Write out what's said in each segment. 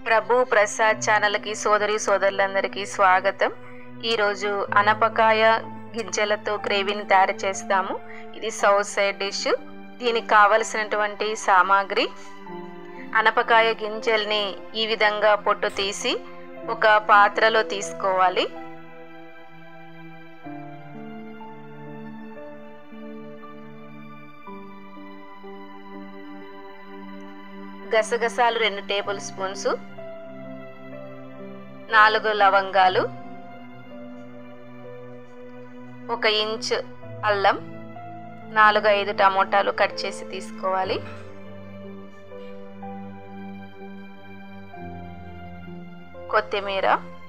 ప్రభు ప్రసాద్ ఛానల్కి సోదరి సోదరులందరికీ స్వాగతం ఈరోజు అనపకాయ గింజలతో గ్రేవీని తయారు చేస్తాము ఇది సౌత్ సైడ్ డిష్ దీనికి కావలసినటువంటి సామాగ్రి అనపకాయ గింజల్ని ఈ విధంగా పొట్టు తీసి ఒక పాత్రలో తీసుకోవాలి గసగసాలు రెండు టేబుల్ స్పూన్స్ నాలుగు లవంగాలు ఒక ఇంచ్ అల్లం నాలుగు ఐదు టమోటాలు కట్ చేసి తీసుకోవాలి కొత్తిమీర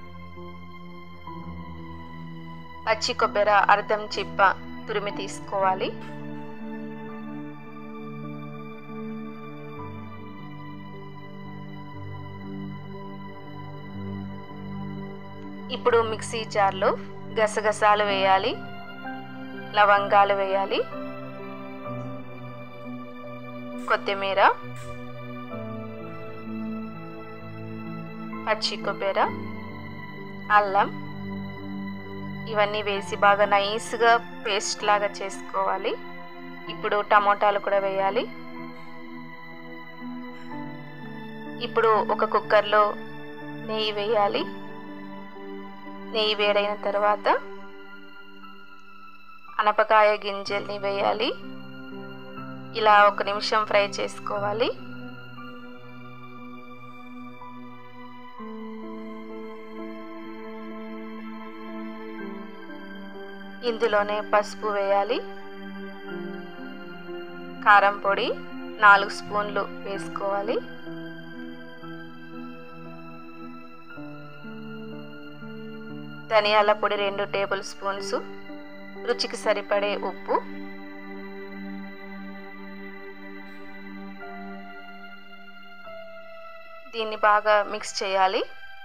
పచ్చి కొబ్బరి అర్ధం చిప్ప తురిమి తీసుకోవాలి ఇప్పుడు మిక్సీ జార్లో గసగసాలు వేయాలి లవంగాలు వేయాలి కొత్తిమీర పచ్చి కొబ్బరి అల్లం ఇవన్నీ వేసి బాగా నైస్గా పేస్ట్ లాగా చేసుకోవాలి ఇప్పుడు టమోటాలు కూడా వేయాలి ఇప్పుడు ఒక కుక్కర్లో నెయ్యి వేయాలి నెయ్యి వేడైన తర్వాత అనపకాయ గింజల్ని వేయాలి ఇలా ఒక నిమిషం ఫ్రై చేసుకోవాలి ఇందులోనే పసుపు వేయాలి కారం పొడి నాలుగు స్పూన్లు వేసుకోవాలి ధనియాల పొడి రెండు టేబుల్ స్పూన్స్ రుచికి సరిపడే ఉప్పు దీన్ని బాగా మిక్స్ చేయాలి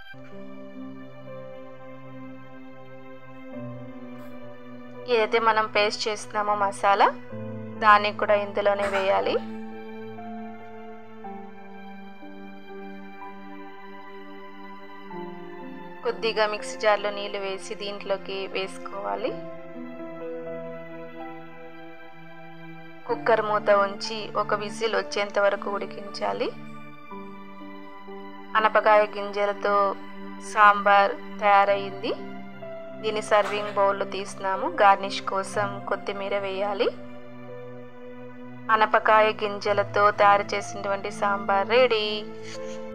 ఏదైతే మనం పేస్ట్ చేస్తున్నామో మసాలా దాన్ని కూడా ఇందులోనే వేయాలి కొద్దిగా మిక్సీ జార్లో నీళ్ళు వేసి దీంట్లోకి వేసుకోవాలి కుక్కర్ మూత ఉంచి ఒక విజిల్ వచ్చేంత వరకు ఉడికించాలి అనపకాయ గింజలతో సాంబార్ తయారయింది దీన్ని సర్వింగ్ బౌల్లో తీసినాము గార్నిష్ కోసం కొత్తిమీర వేయాలి అనపకాయ గింజలతో తయారు చేసినటువంటి సాంబార్ రెడీ